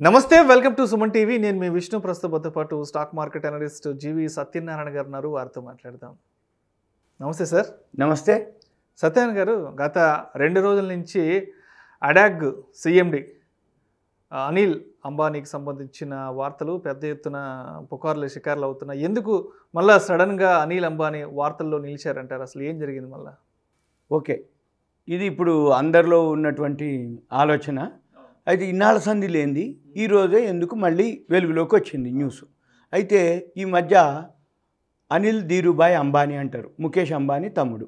నమస్తే welcome to Suman TV నేను మీ విష్ణు ప్రస్తుతంతో పాటు stock market analyst GV Satyanarayana garu ఉన్నారు వారితో మాట్లాడదాం నమస్తే సార్ నమస్తే సత్యనారాయణ గారు గత రెండు రోజుల నుంచి అడాగ్ సిఎండి అనిల్ అంబానీకి సంబంధించిన వార్తలు పెద్ద ఎత్తున పుకార్లు షికార్లు అవుతున్నాయి ఎందుకు మళ్ళా సడన్గా అనిల్ అంబానీ వార్తల్లో నిలిచారంటారు అసలు ఏం జరిగింది మళ్ళా ఓకే ఇది ఇప్పుడు అందరిలో ఉన్నటువంటి ఆలోచన అయితే ఇన్నాళ్ళ సంధి లేనిది ఈరోజే ఎందుకు మళ్ళీ వెలుగులోకి వచ్చింది న్యూస్ అయితే ఈ మధ్య అనిల్ ధీరుభాయ్ అంబానీ అంటారు ముఖేష్ అంబానీ తమ్ముడు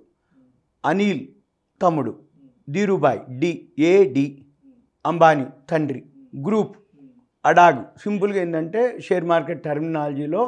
అనిల్ తమ్ముడు ధీరుభాయ్ డి ఏడి అంబానీ తండ్రి గ్రూప్ అడాగ్ సింపుల్గా ఏంటంటే షేర్ మార్కెట్ టర్మినాలజీలో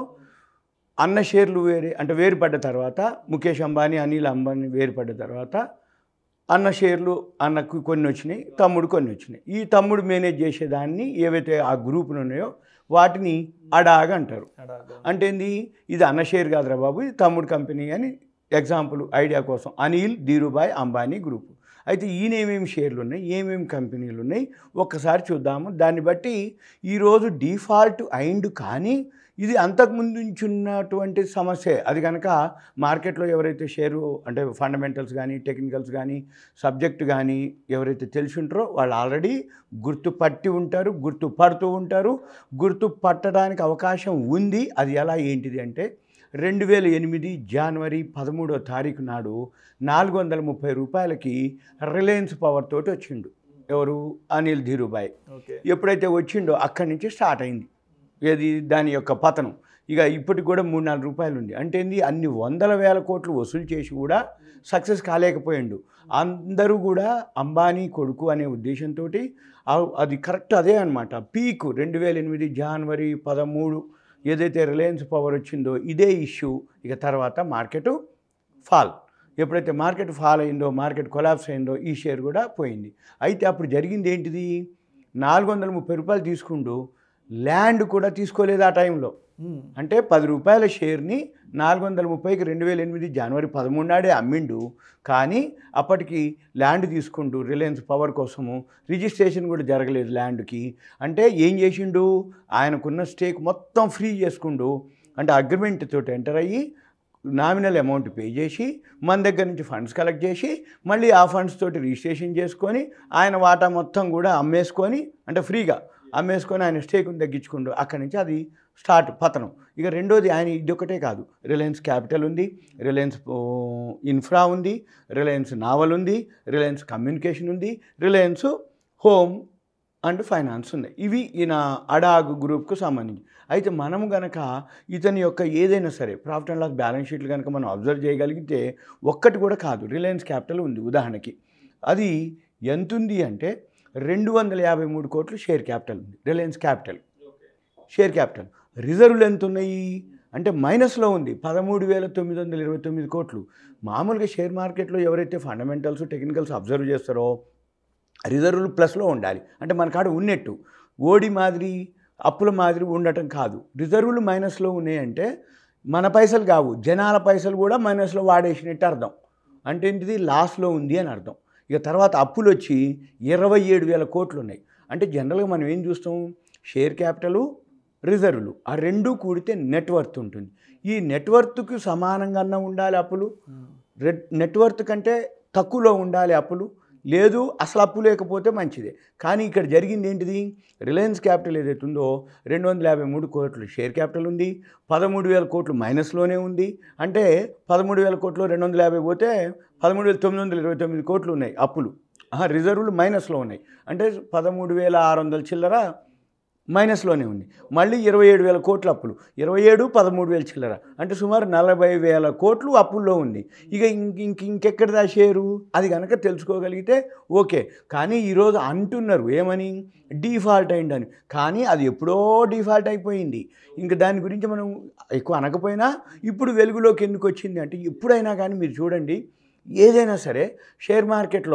అన్న షేర్లు వేరే అంటే వేరుపడ్డ తర్వాత ముఖేష్ అంబానీ అనిల్ అంబానీ వేరుపడ్డ తర్వాత అన్న షేర్లు అన్నకు కొన్ని వచ్చినాయి తమ్ముడు కొన్ని వచ్చినాయి ఈ తమ్ముడు మేనేజ్ చేసేదాన్ని ఏవైతే ఆ గ్రూపులు ఉన్నాయో వాటిని అడాగ్ అంటారు అడాగ్ అంటే ఏంది ఇది అన్న షేర్ కాదురా బాబు ఇది తమ్ముడు కంపెనీ అని ఎగ్జాంపుల్ ఐడియా కోసం అనిల్ ధీరుభాయ్ అంబానీ గ్రూప్ అయితే ఈయన ఏమేమి షేర్లు ఉన్నాయి ఏమేమి కంపెనీలు ఉన్నాయి ఒక్కసారి చూద్దాము దాన్ని బట్టి ఈరోజు డిఫాల్ట్ అయిండు కానీ ఇది అంతకుముందు నుంచి ఉన్నటువంటి సమస్య అది కనుక మార్కెట్లో ఎవరైతే షేరు అంటే ఫండమెంటల్స్ కానీ టెక్నికల్స్ కానీ సబ్జెక్ట్ కానీ ఎవరైతే తెలిసి ఉంటారో వాళ్ళు ఆల్రెడీ గుర్తుపట్టి ఉంటారు గుర్తుపడుతూ ఉంటారు గుర్తు పట్టడానికి అవకాశం ఉంది అది ఎలా ఏంటిది అంటే రెండు వేల ఎనిమిది జనవరి పదమూడో తారీఖు నాడు నాలుగు వందల ముప్పై రూపాయలకి రిలయన్స్ పవర్ తోటి వచ్చిండు ఎవరు అనిల్ ధీరుభాయ్ ఓకే ఎప్పుడైతే వచ్చిండో అక్కడి నుంచి స్టార్ట్ అయింది ఏది దాని యొక్క పతనం ఇక ఇప్పటికి కూడా మూడు నాలుగు రూపాయలు ఉంది అంటే ఏంది అన్ని వందల వేల కోట్లు వసూలు చేసి కూడా సక్సెస్ కాలేకపోయిండు అందరూ కూడా అంబానీ కొడుకు అనే ఉద్దేశంతో అది కరెక్ట్ అదే అనమాట పీక్ రెండు వేల ఎనిమిది జనవరి పదమూడు ఏదైతే రిలయన్స్ పవర్ వచ్చిందో ఇదే ఇష్యూ ఇక తర్వాత మార్కెట్ ఫాల్ ఎప్పుడైతే మార్కెట్ ఫాల్ అయిందో మార్కెట్ కొలాప్స్ అయిందో ఈ షేర్ కూడా పోయింది అయితే అప్పుడు జరిగింది ఏంటిది నాలుగు వందల ముప్పై రూపాయలు తీసుకుంటూ ల్యాండ్ కూడా తీసుకోలేదు ఆ టైంలో మ్మ్. అంటే పది రూపాయల షేర్ని నాలుగు వందల ముప్పైకి రెండు వేల ఎనిమిది జనవరి పదమూడు నాడే అమ్మిండు కానీ అప్పటికి ల్యాండ్ తీసుకుంటూ రిలయన్స్ పవర్ కోసము రిజిస్ట్రేషన్ కూడా జరగలేదు ల్యాండ్కి అంటే ఏం చేసిండు ఆయనకున్న స్టేక్ మొత్తం ఫ్రీ చేసుకుంటూ అంటే అగ్రిమెంట్ తోటి ఎంటర్ అయ్యి నామినల్ అమౌంట్ పే చేసి మన దగ్గర నుంచి ఫండ్స్ కలెక్ట్ చేసి మళ్ళీ ఆ ఫండ్స్ తోటి రిజిస్ట్రేషన్ చేసుకొని ఆయన వాటా మొత్తం కూడా అమ్మేసుకొని అంటే ఫ్రీగా అమ్మేసుకొని ఆయన స్టేక్ని తగ్గించుకుంటూ అక్కడి నుంచి అది స్టార్ట్ పతనం ఇక రెండోది ఆయన ఇది ఒకటే కాదు రిలయన్స్ క్యాపిటల్ ఉంది రిలయన్స్ ఓ, ఇన్ఫ్రా ఉంది రిలయన్స్ నావల్ ఉంది రిలయన్స్ కమ్యూనికేషన్ ఉంది రిలయన్స్ హోమ్ అండ్ ఫైనాన్స్ ఉన్నాయి ఇవి ఈయన అడాగ్ గ్రూప్కు సంబంధించి అయితే మనం గనక ఇతని యొక్క ఏదైనా సరే ప్రాఫిట్ అండ్ లాస్ బ్యాలెన్స్ షీట్లు కనుక మనం అబ్జర్వ్ చేయగలిగితే ఒక్కటి కూడా కాదు రిలయన్స్ క్యాపిటల్ ఉంది ఉదాహరణకి అది ఎంత ఉంది అంటే రెండు వందల యాభై మూడు కోట్లు షేర్ క్యాపిటల్ ఉంది రిలయన్స్ క్యాపిటల్ షేర్ క్యాపిటల్ రిజర్వులు ఎంత ఉన్నాయి అంటే మైనస్లో ఉంది పదమూడు వేల తొమ్మిది వందల ఇరవై తొమ్మిది కోట్లు మామూలుగా షేర్ మార్కెట్లో ఎవరైతే ఫండమెంటల్స్ టెక్నికల్స్ అబ్జర్వ్ చేస్తారో రిజర్వులు ప్లస్లో ఉండాలి అంటే మన కాడ ఉన్నట్టు ఓడి మాదిరి అప్పుల మాదిరి ఉండటం కాదు రిజర్వులు మైనస్లో ఉన్నాయంటే మన పైసలు కావు జనాల పైసలు కూడా మైనస్లో వాడేసినట్టు అర్థం అంటే ఏంటిది లాస్లో ఉంది అని అర్థం ఇక తర్వాత అప్పులు వచ్చి ఇరవై ఏడు వేల కోట్లు ఉన్నాయి అంటే జనరల్గా మనం ఏం చూస్తాం షేర్ క్యాపిటలు రిజర్వులు ఆ రెండు కూడితే నెట్వర్త్ ఉంటుంది ఈ నెట్వర్త్కి సమానంగా ఉండాలి అప్పులు మ్మ్. రెడ్ నెట్వర్త్ కంటే తక్కువలో ఉండాలి అప్పులు లేదు అసలు అప్పు లేకపోతే మంచిదే కానీ ఇక్కడ జరిగింది ఏంటిది రిలయన్స్ క్యాపిటల్ ఏదైతే ఉందో రెండు వందల యాభై మూడు కోట్లు షేర్ క్యాపిటల్ ఉంది పదమూడు వేల కోట్లు మైనస్లోనే ఉంది అంటే పదమూడు వేల కోట్లు రెండు వందల యాభై పోతే పదమూడు వేల తొమ్మిది వందల ఇరవై తొమ్మిది కోట్లు ఉన్నాయి అప్పులు ఆహా, రిజర్వులు మైనస్లో ఉన్నాయి అంటే పదమూడు వేల ఆరు వందల చిల్లర మైనస్లోనే ఉంది మళ్ళీ ఇరవై ఏడు వేల కోట్ల అప్పులు ఇరవై ఏడు పదమూడు వేల చిల్లర అంటే సుమారు నలభై వేల కోట్లు అప్పుల్లో ఉంది ఇక ఇంక ఇంక ఇంకెక్కడిదా షేరు అది కనుక తెలుసుకోగలిగితే ఓకే కానీ ఈరోజు అంటున్నారు ఏమని డిఫాల్ట్ అయిందని కానీ అది ఎప్పుడో డిఫాల్ట్ అయిపోయింది ఇంకా దాని గురించి మనం ఎక్కువ అనకపోయినా ఇప్పుడు వెలుగులోకి ఎందుకు వచ్చింది అంటే ఎప్పుడైనా కానీ మీరు చూడండి ఏదైనా సరే షేర్ మార్కెట్లో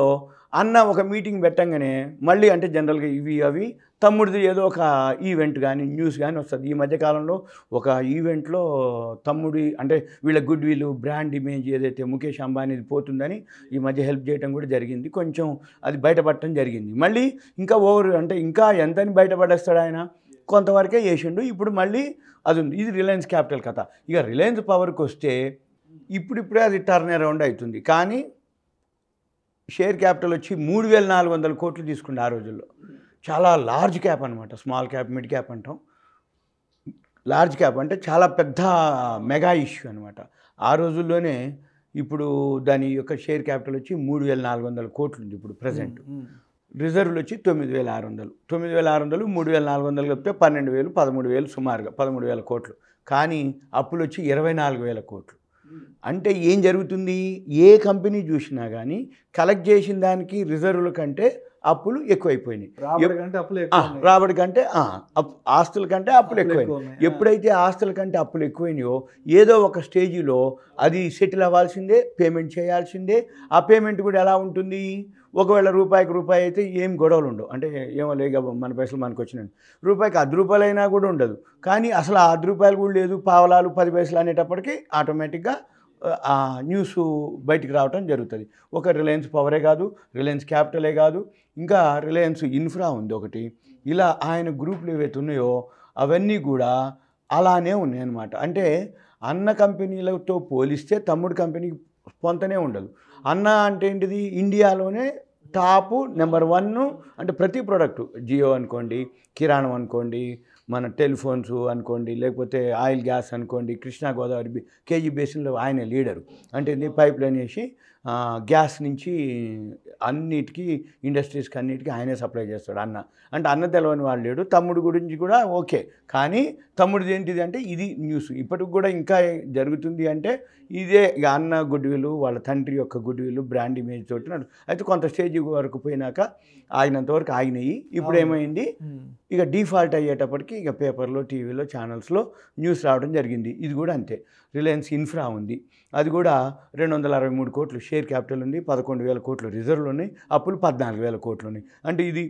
అన్న ఒక మీటింగ్ పెట్టంగానే మళ్ళీ అంటే జనరల్గా ఇవి అవి తమ్ముడిది ఏదో ఒక ఈవెంట్ కానీ న్యూస్ కానీ వస్తుంది ఈ మధ్యకాలంలో ఒక ఈవెంట్లో తమ్ముడి అంటే వీళ్ళ గుడ్ విల్ బ్రాండ్ ఇమేజ్ ఏదైతే ముఖేష్ అంబానీది పోతుందని ఈ మధ్య హెల్ప్ చేయడం కూడా జరిగింది కొంచెం అది బయటపడటం జరిగింది మళ్ళీ ఇంకా ఓవర్ అంటే ఇంకా ఎంతని బయటపడేస్తాడు ఆయన కొంతవరకే చేసిండు ఇప్పుడు మళ్ళీ అది ఉంది ఇది రిలయన్స్ క్యాపిటల్ కథ ఇక రిలయన్స్ పవర్కి వస్తే ఇప్పుడిప్పుడే అది టర్న్ అరౌండ్ అవుతుంది కానీ షేర్ క్యాపిటల్ వచ్చి మూడు వేల నాలుగు వందల కోట్లు తీసుకుంది ఆ రోజుల్లో చాలా లార్జ్ క్యాప్ అనమాట స్మాల్ క్యాప్ మిడ్ క్యాప్ అంటాం లార్జ్ క్యాప్ అంటే చాలా పెద్ద మెగా ఇష్యూ అనమాట ఆ రోజుల్లోనే ఇప్పుడు దాని యొక్క షేర్ క్యాపిటల్ వచ్చి మూడు వేల నాలుగు వందల కోట్లు ఉంది ఇప్పుడు ప్రజెంట్ రిజర్వ్లు వచ్చి తొమ్మిది వేల ఆరు వందలు తొమ్మిది వేల ఆరు వందలు మూడు వేల నాలుగు వందలు కలిపితే పన్నెండు వేలు పదమూడు వేలు సుమారుగా పదమూడు వేల కోట్లు కానీ అప్పులు వచ్చి ఇరవై నాలుగు వేల కోట్లు అంటే ఏం జరుగుతుంది ఏ కంపెనీ చూసినా కానీ కలెక్ట్ చేసిన దానికి రిజర్వుల కంటే అప్పులు ఎక్కువైపోయినాయి రాబడి కంటే అప్పులు ఆ, ఎక్కువ ఉన్నాయి. రాబడి కంటే ఆ, అప్- ఆస్తుల కంటే అప్పులు అప్పులు ఎక్కువైనాయి ఎక్కువ ఉన్నాయి. ఎప్పుడైతే ఆస్తుల కంటే అప్పులు ఎక్కువైనాయో ఏదో ఒక స్టేజిలో అది సెటిల్ అవ్వాల్సిందే పేమెంట్ చేయాల్సిందే ఆ పేమెంట్ కూడా ఎలా ఉంటుంది ఒకవేళ రూపాయికి రూపాయి అయితే ఏం గొడవలు ఉండవు అంటే ఏమో లేక మన పైసలు మనకు వచ్చినాయి రూపాయికి అర్ధ రూపాయలు అయినా కూడా ఉండదు కానీ అసలు ఆ అర్ధ రూపాయలు కూడా లేదు పావలాలు పది పైసలు అనేటప్పటికీ ఆటోమేటిక్గా ఆ న్యూస్ బయటికి రావటం జరుగుతుంది ఒక రిలయన్స్ పవరే కాదు రిలయన్స్ క్యాపిటలే కాదు ఇంకా రిలయన్స్ ఇన్ఫ్రా ఉంది ఒకటి ఇలా ఆయన గ్రూపులు ఏవైతే ఉన్నాయో అవన్నీ కూడా అలానే ఉన్నాయి అన్నమాట అంటే అన్న కంపెనీలతో పోలిస్తే తమ్ముడు కంపెనీకి పొంతనే ఉండదు అన్న అంటే ఏంటిది ఇండియాలోనే టాపు నెంబర్ వన్ అంటే ప్రతి ప్రోడక్ట్ జియో అనుకోండి కిరాణం అనుకోండి మన టెలిఫోన్స్ అనుకోండి లేకపోతే ఆయిల్ గ్యాస్ అనుకోండి కృష్ణా గోదావరి బి- కేజీ బేసిన్లో ఆయన లీడరు అంటే ఏంది పైప్ లైన్ వేసి ఆ, గ్యాస్ నుంచి అన్నిటికీ ఇండస్ట్రీస్కి అన్నిటికీ ఆయనే సప్లై చేస్తాడు అన్న అంటే అన్న తెలవని వాళ్ళు లేడు తమ్ముడు గురించి కూడా ఓకే కానీ తమ్ముడిది ఏంటిది అంటే ఇది న్యూస్ ఇప్పటికి కూడా ఇంకా జరుగుతుంది అంటే ఇదే ఇక అన్న గుడ్ విల్ వాళ్ళ తండ్రి యొక్క గుడ్ విల్ బ్రాండ్ ఇమేజ్ తోటి నడు అయితే కొంత స్టేజ్ వరకు పోయినాక ఆగినంత వరకు ఆగినాయి ఇప్పుడు అవును. ఏమైంది ఉమ్. ఇక డిఫాల్ట్ అయ్యేటప్పటికి ఇక పేపర్లో టీవీలో ఛానల్స్లో న్యూస్ రావడం జరిగింది ఇది కూడా అంతే రిలయన్స్ ఇన్ఫ్రా ఉంది అది కూడా రెండు వందల అరవై మూడు కోట్లు షేర్ క్యాపిటల్ ఉంది పదకొండు వేల కోట్లు రిజర్వ్లు ఉన్నాయి అప్పులు పద్నాలుగు వేల కోట్లు ఉన్నాయి అంటే ఇది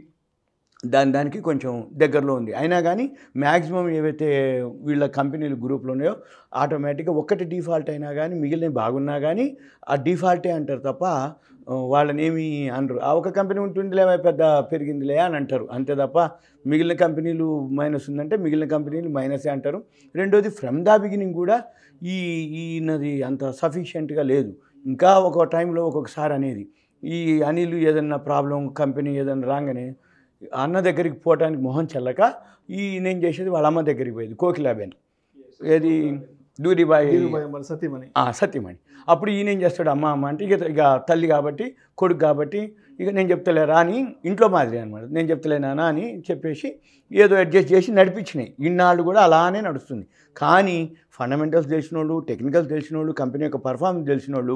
దాని దానికి కొంచెం దగ్గరలో ఉంది అయినా కానీ మ్యాక్సిమం ఏవైతే వీళ్ళ కంపెనీలు గ్రూప్లు ఉన్నాయో ఆటోమేటిక్గా ఒక్కటి డిఫాల్ట్ అయినా కానీ మిగిలినవి బాగున్నా కానీ ఆ డిఫాల్టే అంటారు తప్ప ఆ, వాళ్ళని ఏమి అనరు ఆ ఒక కంపెనీ ఉంటుందిలే పెద్ద పెరిగిందిలే అని అంటారు అంతే తప్ప మిగిలిన కంపెనీలు మైనస్ ఉందంటే మిగిలిన కంపెనీలు మైనసే అంటారు రెండోది ఫ్రమ్ ద బిగినింగ్ కూడా ఈ ఈయనది అంత సఫిషియెంట్గా లేదు ఇంకా ఒక టైంలో ఒక్కొక్కసారి అనేది ఈ అనిల్ ఏదన్నా ప్రాబ్లం కంపెనీ ఏదన్నా రాగానే అన్న దగ్గరికి పోవడానికి మొహం చెల్లక ఈ నేను చేసేది వాళ్ళ అమ్మ దగ్గరికి పోయేది కోకిలాబేన్ ఏది దూరిబాయి ధీరుభాయ్ మరి సతీమణి ఆ, సత్యమణి అప్పుడు ఈయన ఏం చేస్తాడు అమ్మ అమ్మ అంటే ఇక ఇక తల్లి కాబట్టి కొడుకు కాబట్టి ఇక నేను చెప్తలేరా అని ఇంట్లో మాదిరి అనమాట నేను చెప్తలేనా అని చెప్పేసి ఏదో అడ్జస్ట్ చేసి నడిపించినాయి ఇన్నాళ్ళు కూడా అలానే నడుస్తుంది కానీ ఫండమెంటల్స్ తెలిసిన వాళ్ళు టెక్నికల్స్ తెలిసిన వాళ్ళు కంపెనీ యొక్క పర్ఫార్మెన్స్ తెలిసిన వాళ్ళు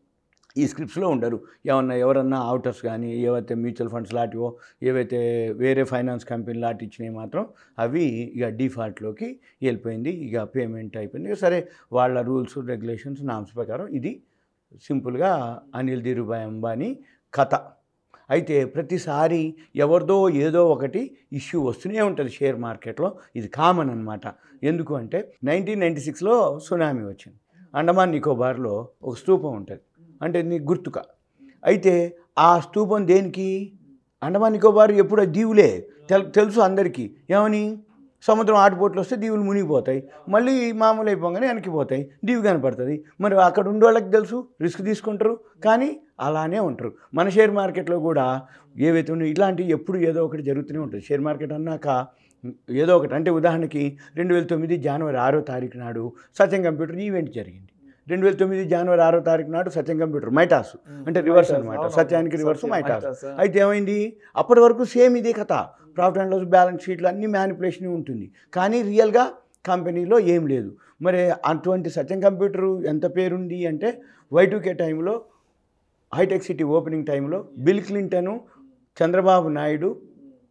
ఈ స్క్రిప్ట్స్లో ఉండరు ఏమన్నా ఎవరన్నా అవుటర్స్ కానీ ఏవైతే మ్యూచువల్ ఫండ్స్ లాంటివో ఏవైతే వేరే ఫైనాన్స్ కంపెనీ లాంటి ఇచ్చినాయి మాత్రం అవి ఇక డిఫాల్ట్లోకి వెళ్ళిపోయింది ఇక పేమెంట్ అయిపోయింది ఇక సరే వాళ్ళ రూల్స్ రెగ్యులేషన్స్ నామ్స్ ప్రకారం ఇది సింపుల్గా అనిల్ ధీరుభాయ్ అంబానీ కథ అయితే ప్రతిసారి ఎవరిదో ఏదో ఒకటి ఇష్యూ వస్తూనే ఉంటుంది షేర్ మార్కెట్లో ఇది కామన్ అనమాట ఎందుకు అంటే నైన్టీన్ నైంటీ సిక్స్లో సునామీ వచ్చింది అండమాన్ నికోబార్లో ఒక స్తూపం ఉంటుంది అంటే నీ గుర్తుక అయితే ఆ స్తూపం దేనికి అండమాన్ నికోబార్ ఎప్పుడో దీవులే తెల్ తెలుసు అందరికీ ఏమని సముద్రం ఆటుపోట్లు వస్తే దీవులు మునిగిపోతాయి మళ్ళీ మామూలు అయిపోగానే వెనక్కిపోతాయి దీవి కనపడుతుంది మరి అక్కడ ఉండే వాళ్ళకి తెలుసు రిస్క్ తీసుకుంటారు కానీ అలానే ఉంటారు మన షేర్ మార్కెట్లో కూడా ఏవైతే ఉన్నాయో ఇలాంటివి ఎప్పుడు ఏదో ఒకటి జరుగుతూనే ఉంటుంది షేర్ మార్కెట్ అన్నాక ఏదో ఒకటి అంటే ఉదాహరణకి రెండు వేల తొమ్మిది జనవరి ఆరో తారీఖు నాడు సత్యం కంప్యూటర్ ఈవెంట్ జరిగింది రెండు వేల తొమ్మిది జనవరి ఆరో తారీఖు నాడు సత్యం కంప్యూటర్ మైటాస్ అంటే రివర్స్ అనమాట సత్యానికి రివర్స్ మైటాస్ అయితే ఏమైంది అప్పటి వరకు సేమ్ ఇదే కథ ప్రాఫిట్ అండ్ లాస్ బ్యాలెన్స్ షీట్లు అన్ని మ్యానిపులేషన్ ఉంటుంది కానీ రియల్గా కంపెనీలో ఏం లేదు మరి అటువంటి సత్యం కంప్యూటర్ ఎంత పేరుంది అంటే వైటూకే టైంలో హైటెక్ సిటీ ఓపెనింగ్ టైంలో బిల్ క్లింటను చంద్రబాబు నాయుడు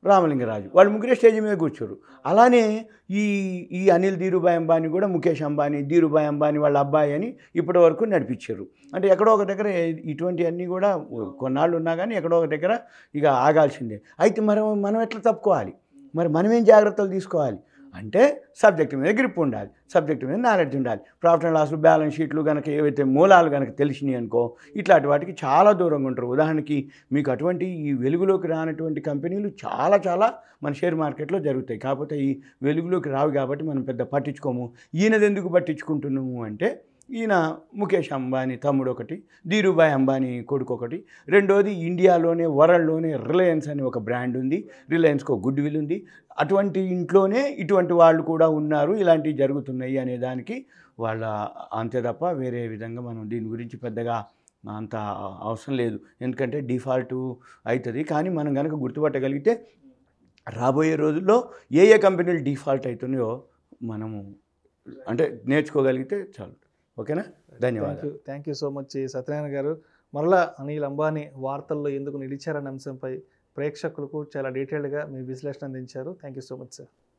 రామలింగరాజు వాళ్ళు ముగ్గురే స్టేజ్ మీద కూర్చోరు అలానే ఈ ఈ అనిల్ ధీరుభాయ్ అంబానీ కూడా ముఖేష్ అంబానీ ధీరుభాయ్ అంబానీ వాళ్ళ అబ్బాయి అని ఇప్పటి వరకు నడిపించారు అంటే ఎక్కడో ఒక దగ్గర ఇటువంటివన్నీ కూడా కొన్నాళ్ళు ఉన్నా కానీ ఎక్కడో ఒక దగ్గర ఇక ఆగాల్సిందే అయితే మరి మనం ఎట్లా తప్పుకోవాలి మరి మనం ఏం జాగ్రత్తలు తీసుకోవాలి అంటే సబ్జెక్ట్ మీద గ్రిప్ ఉండాలి సబ్జెక్ట్ మీద నాలెడ్జ్ ఉండాలి ప్రాఫిట్ అండ్ లాస్ బ్యాలెన్స్ షీట్లు కనుక ఏవైతే మూలాలు కనుక తెలిసినాయి అనుకో ఇట్లాంటి వాటికి చాలా దూరంగా ఉంటారు ఉదాహరణకి మీకు అటువంటి ఈ వెలుగులోకి రానటువంటి కంపెనీలు చాలా చాలా మన షేర్ మార్కెట్లో జరుగుతాయి కాకపోతే ఈ వెలుగులోకి రావు కాబట్టి మనం పెద్ద పట్టించుకోము ఈయనది ఎందుకు పట్టించుకుంటున్నాము అంటే ఈయన ముఖేష్ అంబానీ తమ్ముడు ఒకటి ధీరుభాయ్ అంబానీ కొడుకు ఒకటి రెండోది ఇండియాలోనే వరల్డ్లోనే రిలయన్స్ అనే ఒక బ్రాండ్ ఉంది రిలయన్స్కి ఒక గుడ్ విల్ ఉంది అటువంటి ఇంట్లోనే ఇటువంటి వాళ్ళు కూడా ఉన్నారు ఇలాంటివి జరుగుతున్నాయి అనే దానికి వాళ్ళ అంతే తప్ప వేరే విధంగా మనం దీని గురించి పెద్దగా అంత అవసరం లేదు ఎందుకంటే డిఫాల్ట్ అవుతుంది కానీ మనం కనుక గుర్తుపట్టగలిగితే రాబోయే రోజుల్లో ఏ ఏ కంపెనీలు డిఫాల్ట్ అవుతున్నాయో మనము అంటే నేర్చుకోగలిగితే చాలు ఓకేనా థ్యాంక్ ధన్యవాదాలు you thank you so much Satyanarayana garu మరలా అనిల్ అంబానీ వార్తల్లో ఎందుకు నిలిచారనే అంశంపై ప్రేక్షకులకు చాలా డీటెయిల్డ్గా మీ విశ్లేషణ అందించారు thank you so much sir